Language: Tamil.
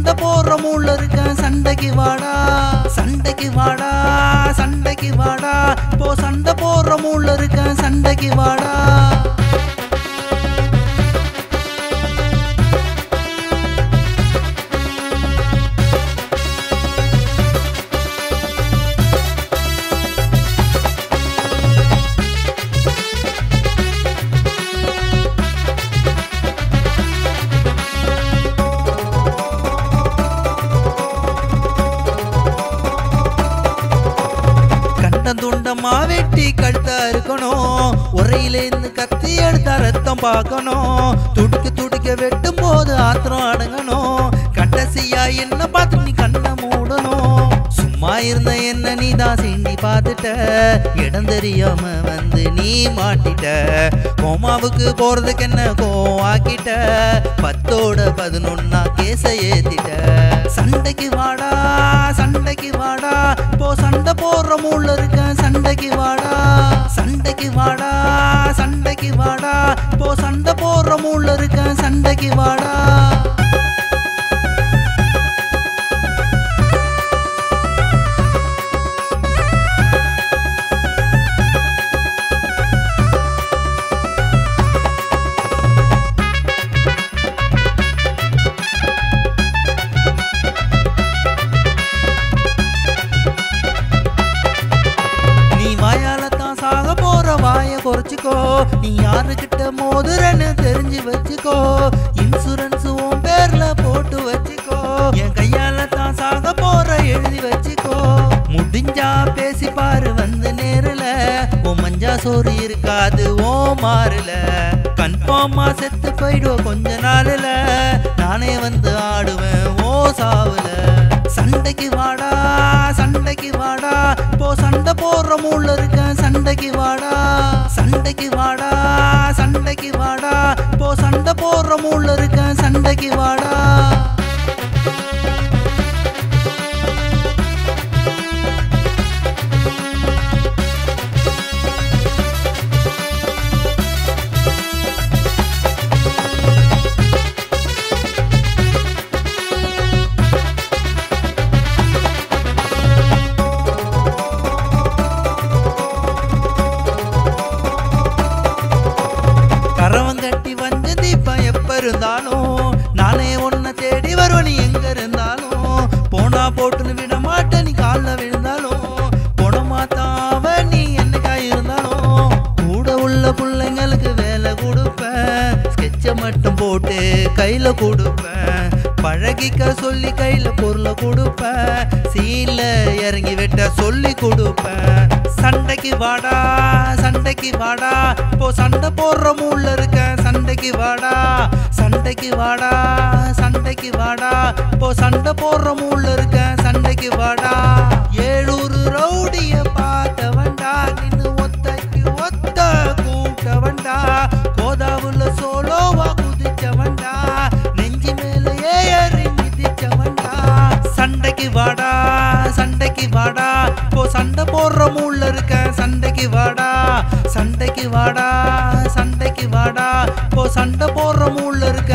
சண்டை போடுற மூல இருக்க சண்டைக்கு வாடா சண்டைக்கு வாடா சண்டைக்கு வாடா இப்போ சண்டை போடுற மூல இருக்க சண்டைக்கு வாடா கண்டம் துண்டமா வெட்டி கழுத்தா இருக்கணும் உரையிலேருந்து கத்தி எடுத்தா ரத்தம் பார்க்கணும் துடிக்க துடிக்க வெட்டும் போது ஆத்திரம் அடங்கணும் கடைசியா என்ன பார்த்து நீ கண்ணை மூடணும் சும்மா இருந்த என்ன நீ தான் சீண்டி பார்த்துட்ட இடம் தெரியாம வந்து நீ மாட்டிட்ட கோமாவுக்கு போறதுக்கு என்ன கோவம் ஆக்கிட்ட பத்தோட பதினொன்னா கேச ஏத்திட்ட சண்டைக்கு வாடா சண்டைக்கு வாடா இப்போ சண்டை போடுற மூல இருக்க சண்டைக்கு வாடா சண்டைக்கு வாடா சண்டைக்கு வாடா இப்போ சண்டை போடுற மூல இருக்க சண்டைக்கு வாடா நீ வாயால தான் சாக போற வாய குறைச்சிக்கோ நீ யாருக்கிட்ட மோதுறன்னு தெரிஞ்சு வச்சுக்கோ இன்சூரன்ஸ் உன் பேர்ல போட்டு வச்சுக்கோ என் கையால தான் சாக போற எழுதி வச்சுக்கோ முடிஞ்சா பேசி பாரு வந்து நேருல உன் மஞ்சா சோறு இருக்காது ஓ மாறுல கன்ஃபார்மா செத்து போயிடுவோம் கொஞ்ச நாளுல நானே வந்து ஆடுவேன் ஓ சாவுல சண்டைக்கு வாடா சண்டைக்கு வாடா இப்போ சண்டை போடுற மூல இருக்க சண்டைக்கு வாடா சண்டைக்கு வாடா சண்டைக்கு வாடா இப்போ சண்டை போடுற மூல இருக்க சண்டைக்கு வாடா கரவம் கட்டி வந்த தீபம் எப்ப இருந்தாலும் நானே உன்னை தேடி வருவேன் நீ எங்க இருந்தாலும் போனா போட்டுன்னு விட மாட்டேன் நீ காலில் விழுந்தாலும் போனமாத்தாவ நீ என்னக்கா இருந்தாலும் கூட உள்ள பிள்ளைங்களுக்கு வேலை கொடுப்பேன் ஸ்கெட்சை மட்டும் போட்டு கையில கொடுப்பேன் பழகிக்க சொல்லி கையில பொருளை கொடுப்பேன் சீன்ல இறங்கி வெட்ட சொல்லி கொடுப்பேன் சண்டைக்கு வாடா சண்டைக்கு வாடா இப்போ சண்டை போடுற மூல இருக்க சண்டைக்கு வாடா சண்டைக்கு வாடா சண்டைக்கு வாடா இப்போ சண்டை போடுற மூல இருக்க சண்டைக்கு வாடா ஏழூர் ரவுடிய பார்த்தவன்டா நின்னு ஒத்தைக்கு ஒத்த கூட்டவன்டா கோதாவுல சோலோவா குதிச்சவன்டா நெஞ்சு மேல ஏறி மிதிச்சவன்டா சண்டைக்கு வாடா சண்டைக்கு வாடா இப்போ சண்டை போடுற மூல இருக்க சண்டைக்கு வாடா சண்டைக்கு வாடா சண்டைக்கு வாடா இப்போ சண்டை போடுற மூல இருக்க